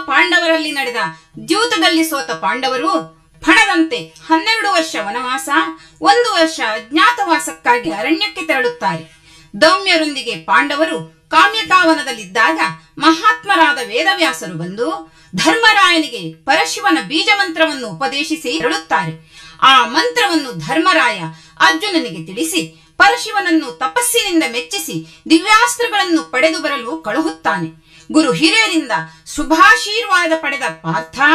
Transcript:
ಪಾಂಡವರಲ್ಲಿ ನಡೆದ ದ್ಯೂತದಲ್ಲಿ ಸೋತ ಪಾಂಡವರು ಫಣದಂತೆ ಹನ್ನೆರಡು ವರ್ಷ ವನವಾಸ ಒಂದು ವರ್ಷ ಅಜ್ಞಾತವಾಸಕ್ಕಾಗಿ ಅರಣ್ಯಕ್ಕೆ ತೆರಳುತ್ತಾರೆ ದೌಮ್ಯರೊಂದಿಗೆ ಪಾಂಡವರು ಕಾಮ್ಯಕಾವನದಲ್ಲಿದ್ದಾಗ ಮಹಾತ್ಮರಾದ ವೇದವ್ಯಾಸರು ಬಂದು ಧರ್ಮರಾಯನಿಗೆ ಪರಶಿವನ ಬೀಜ ಮಂತ್ರವನ್ನು ಉಪದೇಶಿಸಿ ಹೇಳುತ್ತಾರೆ ಆ ಮಂತ್ರವನ್ನು ಧರ್ಮರಾಯ ಅರ್ಜುನನಿಗೆ ತಿಳಿಸಿ ಪರಶಿವನನ್ನು ತಪಸ್ಸಿನಿಂದ ಮೆಚ್ಚಿಸಿ ದಿವ್ಯಾಸ್ತ್ರಗಳನ್ನು ಪಡೆದು ಬರಲು ಕಳುಹುತ್ತಾನೆ ಗುರು ಹಿರಿಯರಿಂದ ಶುಭಾಶೀರ್ವಾದ ಪಡೆದ ಪಾರ್ಥ